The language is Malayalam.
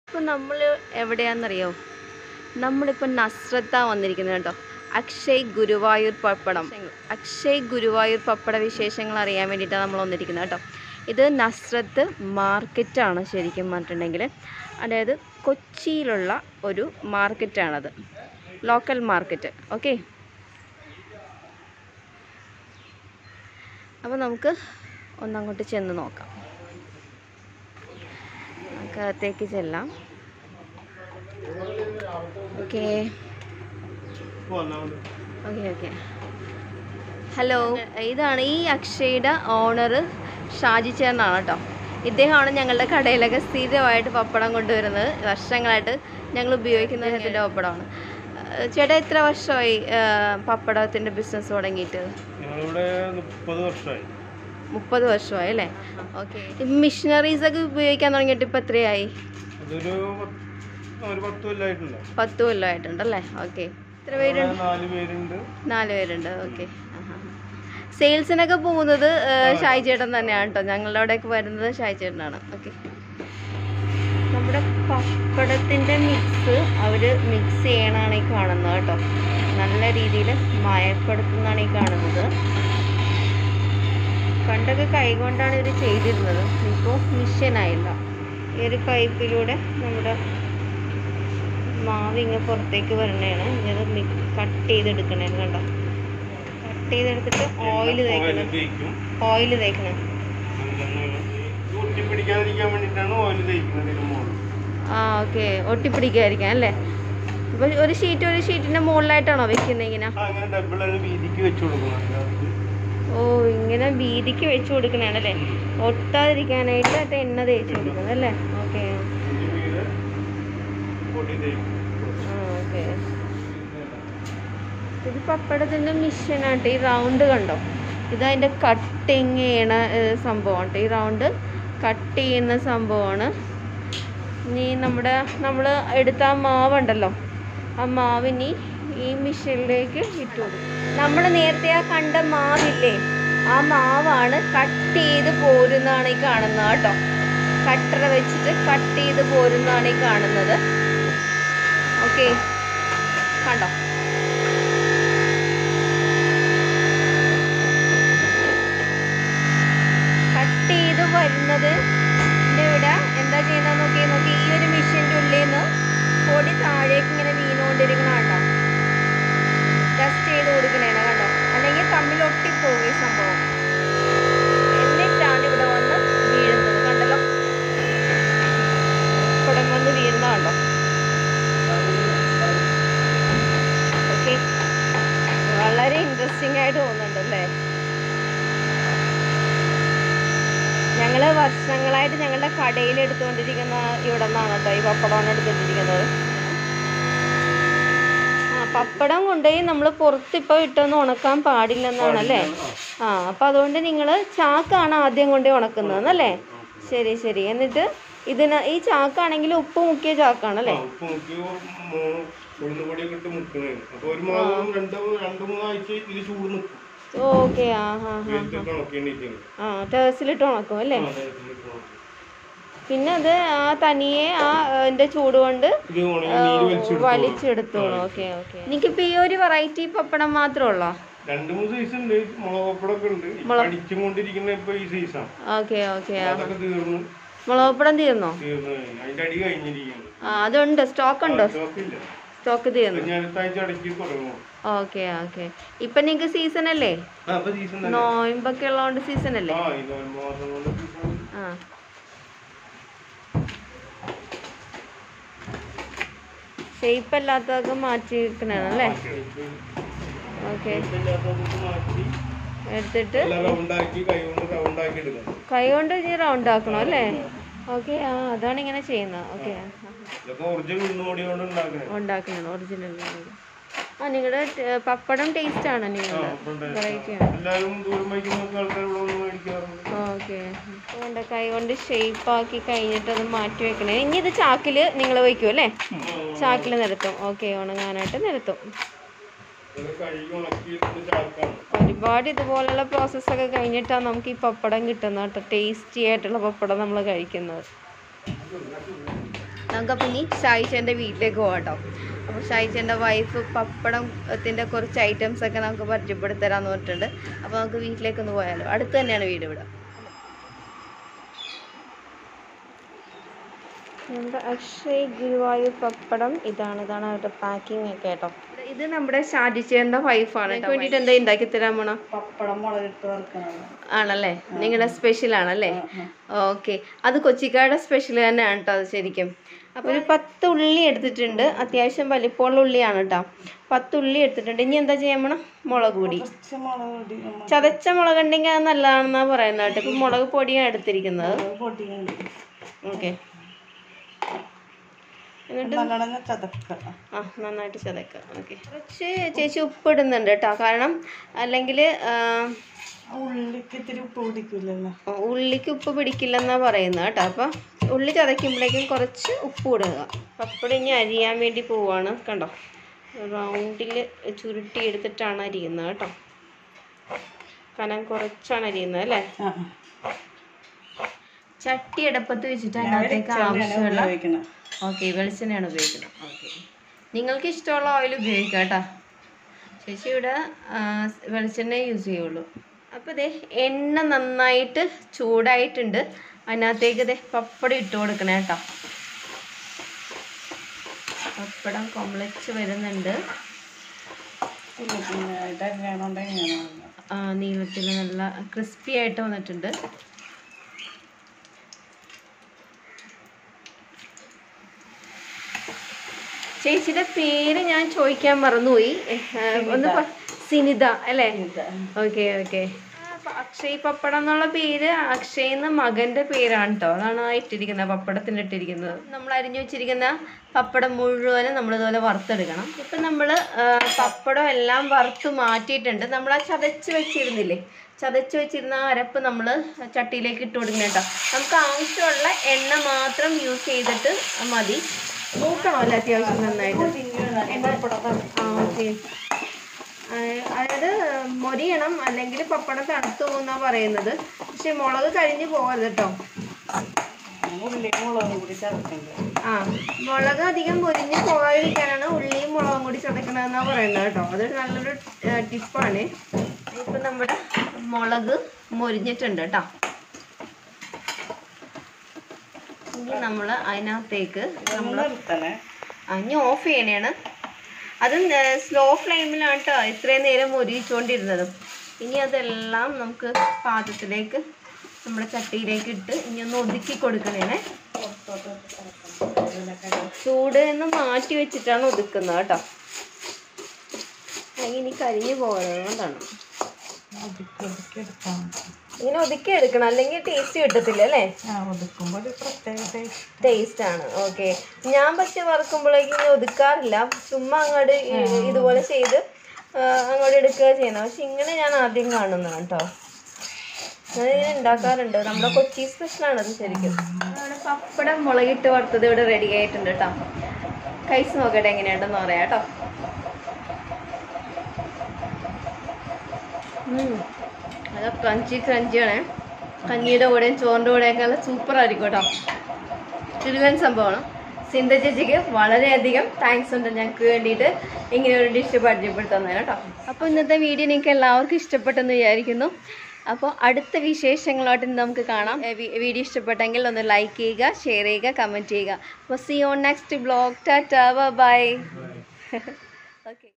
ഇപ്പം നമ്മൾ എവിടെയാണെന്നറിയോ നമ്മളിപ്പോൾ നസ്രത്ത വന്നിരിക്കുന്നത് കേട്ടോ അക്ഷയ് ഗുരുവായൂർ പപ്പടം അക്ഷയ് ഗുരുവായൂർ പപ്പട വിശേഷങ്ങൾ അറിയാൻ വേണ്ടിയിട്ടാണ് നമ്മൾ വന്നിരിക്കുന്നത് കേട്ടോ ഇത് നസ്രത്ത് മാർക്കറ്റാണ് ശരിക്കും പറഞ്ഞിട്ടുണ്ടെങ്കിൽ അതായത് കൊച്ചിയിലുള്ള ഒരു മാർക്കറ്റാണത് ലോക്കൽ മാർക്കറ്റ് ഓക്കെ അപ്പോൾ നമുക്ക് ഒന്നങ്ങോട്ട് ചെന്ന് നോക്കാം നമുക്ക് അകത്തേക്ക് ചെല്ലാം ഓക്കെ ഓക്കെ ഓക്കെ ഹലോ ഇതാണ് ഈ അക്ഷയുടെ ഓണർ ഷാജി ചേട്ടനാണ് കേട്ടോ ഇദ്ദേഹമാണ് ഞങ്ങളുടെ കടയിലൊക്കെ സ്ഥിരമായിട്ട് പപ്പടം കൊണ്ടുവരുന്നത് വർഷങ്ങളായിട്ട് ഞങ്ങൾ ഉപയോഗിക്കുന്ന ഇതിൻ്റെ പപ്പടമാണ് ഏഹ് ചേട്ടാ എത്ര വർഷമായി ഏഹ് പപ്പടത്തിൻ്റെ ബിസിനസ് തുടങ്ങിയിട്ട് ഞങ്ങളിവിടെ മുപ്പത് വർഷമായി മുപ്പത് വർഷമായി അല്ലേ ഓക്കെ മിഷനറീസ് ഒക്കെ ഉപയോഗിക്കാൻ തുടങ്ങിയിട്ട് ഇപ്പോൾ എത്രയായി അതൊരു പത്ത്- ഒരു പത്ത് കൊല്ലമായിട്ടുണ്ട് പത്ത് കൊല്ലമായിട്ടുണ്ടല്ലേ ഓക്കെ എത്ര പേരുണ്ട് നാല് പേരുണ്ട് നാല് പേരുണ്ട് ഓക്കെ സെയിൽസിനൊക്കെ പോകുന്നത് ഏഹ്, ഷായി ചേട്ടൻ തന്നെയാണ് കേട്ടോ ഞങ്ങളുടെ അവിടെയൊക്കെ വരുന്നത് ഷായി ചേട്ടനാണ് ഓക്കെ നമ്മുടെ പപ്പടത്തിൻ്റെ മിക്സ് അവർ മിക്സ് ചെയ്യണതാണ് ഈ കാണുന്നത് കേട്ടോ നല്ല രീതിയിൽ മയപ്പെടുത്തുന്നതാണ് ഈ കാണുന്നത് പണ്ടൊക്കെ കൈകൊണ്ടാണ് ഇവർ ചെയ്തിരുന്നത് ഇപ്പോൾ മിഷ്യനായില്ല ഈ ഒരു പൈപ്പിലൂടെ നമ്മുടെ മാവ് ഇങ്ങനെ പുറത്തേക്ക് വരണേണ് ഇത് കട്ട് ചെയ്തെടുക്കണേ കണ്ടോ കട്ട് ചെയ്തെടുത്തിട്ട് ഓയിൽ ഓയിൽ തേക്കണം തേക്കും ഓയിൽ തേക്കണം ഒട്ടി പിടിക്കാതിരിക്കാൻ വേണ്ടിയിട്ടാണ് ഓയിൽ തേക്കുന്നത് ഇതിന് മുകളിൽ ആ ഓക്കെ ഒട്ടിപ്പിടിക്കാതിരിക്കാൻ അല്ലേ അപ്പോൾ ഒരു ഷീറ്റ് ഒരു ഷീറ്റിൻ്റെ മുകളിലായിട്ടാണോ വെക്കുന്നത് ഇങ്ങനെ ആ, അങ്ങനെ ഡബിൾ അത് വീതിക്ക് വെച്ച് കൊടുക്കണം അതിനകത്ത് ഓ ഇങ്ങനെ വീതിക്ക് വെച്ച് കൊടുക്കണേണല്ലേ ഒട്ടാതിരിക്കാനായിട്ട് അത് എണ്ണ തേച്ച് കൊടുക്കുന്നത് അല്ലേ ഓക്കെ അഞ്ച് പേര് പൊടി തേക്കും ആ ഓക്കെ ഇത് പപ്പടത്തിൻ്റെ മിഷനായിട്ട് ഈ റൗണ്ട് കണ്ടോ ഇതതിൻ്റെ കട്ടിങ് ചെയ്യണ ഏഹ്, സംഭവമാണ് ട്ടോ. ഈ റൗണ്ട് കട്ട് ചെയ്യുന്ന സംഭവമാണ് ഇനി നമ്മുടെ നമ്മൾ എടുത്ത ആ മാവുണ്ടല്ലോ ആ മാവിനി ഈ മിഷനിലേക്ക് ഇട്ട് കൊടുക്കും നമ്മൾ നേരത്തെ ആ കണ്ട മാവില്ലേ ആ മാവാണ് കട്ട് ചെയ്ത് പോരുന്നതാണ് ഈ കാണുന്നത് കേട്ടോ കട്ടർ വെച്ചിട്ട് കട്ട് ചെയ്ത് പോരുന്നതാണ് ഈ കാണുന്നത് ഓക്കെ കണ്ടോ കട്ട് ചെയ്ത് വരുന്നത് ഇതിൻ്റെ ഇവിടെ എന്താ ചെയ്യുന്നത് നോക്കി നോക്കി ഈ ഒരു മെഷീൻ്റെ ഉള്ളിൽ നിന്ന് പൊടി താഴേക്ക് ഇങ്ങനെ വീണുകൊണ്ടിരിക്കണ കണ്ടോ ടെസ്റ്റ് ചെയ്ത് കൊടുക്കണേണ് കണ്ടോ അല്ലെങ്കിൽ തമ്മിൽ ഒട്ടിപ്പോകും ഈ സംഭവം എന്നിട്ടാണ് ഇവിടെ വന്ന് വീഴുന്നത് കണ്ടല്ലോ ഇവിടെ വന്ന് വീഴുന്ന കണ്ടോ ഓക്കെ വളരെ ഇൻട്രസ്റ്റിംഗ് ആയിട്ട് തോന്നുന്നുണ്ട് അല്ലേ ഞങ്ങൾ വർഷങ്ങളായിട്ട് ഞങ്ങളുടെ കടയിൽ എടുത്തുകൊണ്ടിരിക്കുന്ന ഇവിടെ നിന്നാണ് കേട്ടോ ഈ പപ്പടമാണ് എടുത്തുകൊണ്ടിരിക്കുന്നത് ആ പപ്പടം കൊണ്ടുപോയി നമ്മൾ പുറത്തിപ്പോൾ ഇട്ടൊന്നും ഉണക്കാൻ പാടില്ലെന്നാണല്ലേ ആ അപ്പം അതുകൊണ്ട് നിങ്ങൾ ചാക്കാണ് ആദ്യം കൊണ്ടുപോയി ഉണക്കുന്നത് അല്ലേ ശരി ശരി എന്നിട്ട് ഇതിന് ഈ ചാക്കാണെങ്കിൽ ഉപ്പ് മുക്കിയ ചാക്കാണല്ലേ ആ, ഉപ്പ് മുക്കി ഉഴുന്ന് പൊടിയൊക്കെ ഇട്ട് മുക്കണേ അപ്പൊ ഒരു മാസം രണ്ട് രണ്ട് മൂന്നാഴ്ച ഇതിൽ ചൂട് നിൽക്കും ഓക്കെ ആ ഹാ ഹാ വെയിലത്തൊക്കെ ഉണക്കേണ്ടിയിരിക്കുന്നത് ആ ടെറസിലിട്ട് ഉണക്കും അല്ലേ പിന്നെ അത് ആ തനിയെ ആ അതിന്റെ ചൂട് കൊണ്ട് ഇത് ഉണങ്ങി നീര് വലിച്ചെടുക്കും വലിച്ചെടുത്തോളൂ ഓക്കെ ഓക്കെ എനിക്കിപ്പോ ഈ ഒരു വെറൈറ്റി പപ്പടം മാത്രമേ ഉള്ളോ രണ്ട് മൂന്ന് സൈസ് ഉണ്ട് മുളക് പപ്പടമൊക്കെ ഉണ്ട് ഇപ്പൊ അടിച്ചും കൊണ്ടിരിക്കുന്ന ഇപ്പൊ ഈ സൈസാണ് ഓക്കെ ഓക്കെ അതൊക്കെ തീർന്നു മുളക് പപ്പടം തീർന്നോ തീർന്നു കഴിഞ്ഞു അതിന്റെ അടി കഴിഞ്ഞിരിക്കുന്നു ആ അതുണ്ട് സ്റ്റോക്ക് ഉണ്ടോ സ്റ്റോക്കില്ല സ്റ്റോക്ക് തീർന്നു ഞാൻ അടുത്ത ആഴ്ച അടക്കി തുടങ്ങും ഓക്കെ ഓക്കെ ഇപ്പൊ നിങ്ങക്ക് സീസൺ അല്ലേ ആ അപ്പൊ സീസൺ തന്നെ നോയമ്പൊക്കെ ഉള്ളതുകൊണ്ട് സീസൺ അല്ലേ ആ ഈ നോയമ്പ് മാസം കൊണ്ട് season. ആ ഷേപ്പ് അല്ലാത്തതൊക്കെ മാറ്റി വെക്കണല്ലേ ഓക്കെ ഇതില്ലാത്തതൊക്കെ മാറ്റി എടുത്തിട്ട് എല്ലാം റൗണ്ടാക്കി കൈ കൊണ്ട് റൗണ്ടാക്കി എടുക്കണം കൈ കൊണ്ട് ഇനി റൗണ്ട് ആക്കണം അല്ലേ ഓക്കെ ആ അതാണ് ഇങ്ങനെ ചെയ്യുന്നത് ഓക്കെ ഇതൊക്കെ ഒറിജിനൽ ഉണ്ണുപൊടി കൊണ്ട് ഉണ്ടാക്കണേ ഉണ്ടാക്കണം ഒറിജിനൽ ആ നിങ്ങളുടെ പപ്പടം ടേസ്റ്റ് ആണ് നിങ്ങളുടെ വെറൈറ്റി ആണ് എല്ലാവരും ദൂരം വയ്ക്കുന്ന ആൾക്കാർ ഇവിടെ വന്ന് മേടിക്കാറുണ്ട് ഓക്കെ അതുകൊണ്ട് കൈ കൊണ്ട് ഷേപ്പ് ആക്കി കഴിഞ്ഞിട്ട് അത് മാറ്റി വെക്കണേ ഇനി ഇത് ചാക്കിൽ നിങ്ങൾ വയ്ക്കും അല്ലേ ചാക്കിൽ നിരത്തും ഓക്കെ ഉണങ്ങാനായിട്ട് നിരത്തും ഇതൊക്കെ കഴുകി ഉണക്കിയിട്ട് ചാക്കാണ് ഒരുപാട് ഇതുപോലുള്ള പ്രോസസ്സൊക്കെ കഴിഞ്ഞിട്ടാണ് നമുക്ക് ഈ പപ്പടം കിട്ടുന്നത് കേട്ടോ ടേസ്റ്റി ആയിട്ടുള്ള പപ്പടം നമ്മൾ കഴിക്കുന്നത് നമുക്കപ്പോൾ ഇനി ഷായിച്ചേൻ്റെ വീട്ടിലേക്ക് പോകാം കേട്ടോ അപ്പോൾ ഷായിച്ചേൻ്റെ വൈഫ് പപ്പടത്തിൻ്റെ കുറച്ച് ഐറ്റംസ് ഒക്കെ നമുക്ക് പരിചയപ്പെടുത്തരാന്ന് പറഞ്ഞിട്ടുണ്ട് അപ്പോൾ നമുക്ക് വീട്ടിലേക്കൊന്ന് പോയാലോ അടുത്ത് തന്നെയാണ് വീട് ഇവിടെ നമ്മുടെ അക്ഷയ് ഗുരുവായൂർ പപ്പടം ഇതാണ് ഇതാണ് അവരുടെ പാക്കിംഗ് ഒക്കെ കേട്ടോ ഇത് നമ്മുടെ ഷാജിച്ചേൻ്റെ വൈഫാണ് എനിക്ക് വേണ്ടിയിട്ട് എന്താ ഉണ്ടാക്കി തരാൻ പോണോ പപ്പടം മുളകിട്ട് വറുക്കണത് ആണല്ലേ നിങ്ങളുടെ സ്പെഷ്യൽ ആണല്ലേ ഓക്കെ അത് കൊച്ചിക്കാരുടെ സ്പെഷ്യൽ തന്നെയാണ് കേട്ടോ അത് ശരിക്കും അപ്പോൾ ഒരു പത്ത് ഉള്ളി എടുത്തിട്ടുണ്ട് അത്യാവശ്യം വലിപ്പമുള്ള ഉള്ളിയാണ് കേട്ടോ പത്ത് ഉള്ളി എടുത്തിട്ടുണ്ട് ഇനി എന്താ ചെയ്യാൻ പോണം മുളക് പൊടി കുറച്ച് മുളക് പൊടി നമ്മ- ചതച്ച മുളക് ഉണ്ടെങ്കിൽ അത് നല്ലതാണെന്നാണ് പറയുന്നത് കേട്ടോ ഇപ്പം മുളക് പൊടിയാണ് എടുത്തിരിക്കുന്നത് മുളക് പൊടിയുണ്ട് ഓക്കെ എന്നിട്ട് നല്ലോണം ചതക്ക ആ നന്നായിട്ട് ചതക്കുക ഓക്കെ കുറച്ച് ചേച്ചി ഉപ്പ് ഇടുന്നുണ്ട് കേട്ടോ കാരണം അല്ലെങ്കിൽ ഉള്ളിക്ക് ഇത്തിരി ഉപ്പ് പിടിക്കില്ലല്ലോ ഉള്ളിക്ക് ഉപ്പ് പിടിക്കില്ലെന്നാണ് പറയുന്നത് കേട്ടോ അപ്പം ഉള്ളി ചതയ്ക്കുമ്പോഴേക്കും കുറച്ച് ഉപ്പ് ഇടുക പപ്പടം ഇനി അരിയാൻ വേണ്ടി പോവാണ് കണ്ടോ റൗണ്ടിൽ ചുരുട്ടി എടുത്തിട്ടാണ് അരിയുന്നത് കേട്ടോ കനം കുറച്ചാണ് അരിയുന്നത് അല്ലേ ആ ചട്ടി അടുപ്പത്ത് വെച്ചിട്ട് അതിനകത്തേക്ക് ആവശ്യമുള്ള ഉപയോഗിക്കണം ഓക്കെ വെളിച്ചെണ്ണയാണ് ഉപയോഗിക്കുന്നത് ഓക്കെ നിങ്ങൾക്ക് ഇഷ്ടമുള്ള ഓയിൽ ഉപയോഗിക്കാം കേട്ടോ ചേച്ചി ഇവിടെ ആ, വെളിച്ചെണ്ണ യൂസ് ചെയ്യുള്ളൂ അപ്പോൾ ഇതേ എണ്ണ നന്നായിട്ട് ചൂടായിട്ടുണ്ട് അതിനകത്തേക്ക് ഇതേ പപ്പടം ഇട്ട് കൊടുക്കണേ കേട്ടോ പപ്പടം കൊമ്പളിച്ച് വരുന്നുണ്ട് പിന്നെ ഇതെങ്ങനെയുണ്ട് എങ്ങനെയാണ് ആ, നീളത്തിൽ നല്ല ക്രിസ്പി ആയിട്ട് വന്നിട്ടുണ്ട് ചേച്ചിയുടെ പേര് ഞാൻ ചോദിക്കാൻ മറന്നുപോയി ഏഹ്, ഒന്ന് പ- സിനിത അല്ലേ ഓക്കെ ഓക്കെ അക്ഷയ് പപ്പടം എന്നുള്ള പേര് അക്ഷയ് എന്ന മകന്റെ പേരാണ് കേട്ടോ അതാണ് ആ ഇട്ടിരിക്കുന്നത് പപ്പടത്തിന് ഇട്ടിരിക്കുന്നത് നമ്മൾ അരിഞ്ഞു വെച്ചിരിക്കുന്ന പപ്പടം മുഴുവനും നമ്മൾ ഇതുപോലെ വറുത്തെടുക്കണം ഇപ്പം നമ്മൾ പപ്പടം എല്ലാം വറുത്ത് മാറ്റിയിട്ടുണ്ട് നമ്മൾ ആ ചതച്ച് വെച്ചിരുന്നില്ലേ ചതച്ച് വെച്ചിരുന്ന ആ അരപ്പ് നമ്മൾ ചട്ടിയിലേക്ക് ഇട്ട് കൊടുക്കണം കേട്ടോ നമുക്ക് ആവശ്യമുള്ള എണ്ണ മാത്രം യൂസ് ചെയ്തിട്ട് മതി മൂക്കണം അല്ലേ അത്യാവശ്യം നന്നായിട്ട് ആ ഓക്കെ അതായത് മൊരിയണം അല്ലെങ്കിൽ പപ്പടം തണുത്തു പോകുന്നാ പറയുന്നത് പക്ഷെ മുളക് കഴിഞ്ഞ് പോകരുത് കേട്ടോ ഉള്ളി മുളകും കൂടി ചതക്കണ്ട് ആ മുളക് അധികം പൊരിഞ്ഞ് പോകാതിരിക്കാനാണ് ഉള്ളിയും മുളകും കൂടി ചതക്കണമെന്നാ പറയുന്നത് കേട്ടോ അതൊരു നല്ലൊരു ടിപ്പാണ് ഇപ്പം നമ്മുടെ മുളക് മൊരിഞ്ഞിട്ടുണ്ട് കേട്ടോ ഇനി നമ്മൾ അതിനകത്തേക്ക് നമ്മൾ നിർത്തണേ ഇനി ഓഫ് ചെയ്യണേണ് അതും സ്ലോ ഫ്ലെയിമിലാണ് കേട്ടോ ഇത്രയും നേരം മൊരിയിച്ചുകൊണ്ടിരുന്നത് ഇനി അതെല്ലാം നമുക്ക് പാത്രത്തിലേക്ക് നമ്മുടെ ചട്ടിയിലേക്ക് ഇട്ട് ഇനി ഒന്ന് ഒതുക്കി കൊടുക്കണേനെ ചൂട് നിന്ന് മാറ്റി വെച്ചിട്ടാണ് ഒതുക്കുന്നത് കേട്ടോ അല്ലെങ്കിൽ ഇനി കരിഞ്ഞു പോകുന്നത് കൊണ്ടാണ് ഒതുക്കി ഒതുക്കി എടുക്കാം ഇങ്ങനെ ഒതുക്കി എടുക്കണം അല്ലെങ്കിൽ ടേസ്റ്റ് കിട്ടത്തില്ല അല്ലേ ആ ഒതുക്കുമ്പോൾ ഒരു പ്രത്യേക ടേസ്റ്റ് ടേസ്റ്റ് ആണ് ഓക്കെ ഞാൻ പക്ഷെ വറുക്കുമ്പോഴേക്കും ഇങ്ങനെ ഒതുക്കാറില്ല ചുമ്മാ അങ്ങോട്ട് ഈ- ഇതുപോലെ ചെയ്ത് ആ, അങ്ങോട്ട് എടുക്കുക ചെയ്യണം പക്ഷെ ഇങ്ങനെ ഞാൻ ആദ്യം കാണുന്നതാണ് കേട്ടോ ഞാനിങ്ങനെ ഉണ്ടാക്കാറുണ്ട് നമ്മുടെ കൊച്ചി സ്പെഷ്യലാണ് അത് ശരിക്കും നമ്മുടെ പപ്പടം മുളകിട്ട് വറുത്തത് ഇവിടെ റെഡി ആയിട്ടുണ്ട് കേട്ടോ കഴിച്ച് നോക്കട്ടെ എങ്ങനെയുണ്ടെന്ന് പറയാം കേട്ടോ ഉം. നല്ല ക്രഞ്ചി ക്രഞ്ചിയാണ് കഞ്ഞിയുടെ കൂടെയും ചോറിൻ്റെ കൂടെയൊക്കെ നല്ല സൂപ്പർ ആയിരിക്കും കേട്ടോ ചുരുവൻ സംഭവമാണ് സിന്ധ ചേച്ചിക്ക് വളരെയധികം താങ്ക്സ് ഉണ്ട് ഞങ്ങൾക്ക് വേണ്ടിയിട്ട് ഇങ്ങനെ ഒരു ഡിഷ് പരിചയപ്പെടുത്തുന്നത് കേട്ടോ അപ്പോൾ ഇന്നത്തെ വീഡിയോ നിങ്ങൾക്ക് എല്ലാവർക്കും ഇഷ്ടപ്പെട്ടെന്ന് വിചാരിക്കുന്നു അപ്പോൾ അടുത്ത വിശേഷങ്ങളായിട്ട് ഇന്ന് നമുക്ക് കാണാം ഏ, വി- വീഡിയോ ഇഷ്ടപ്പെട്ടെങ്കിൽ ഒന്ന് ലൈക്ക് ചെയ്യുക ഷെയർ ചെയ്യുക കമൻറ്റ് ചെയ്യുക അപ്പോൾ see on next blog tata bye okay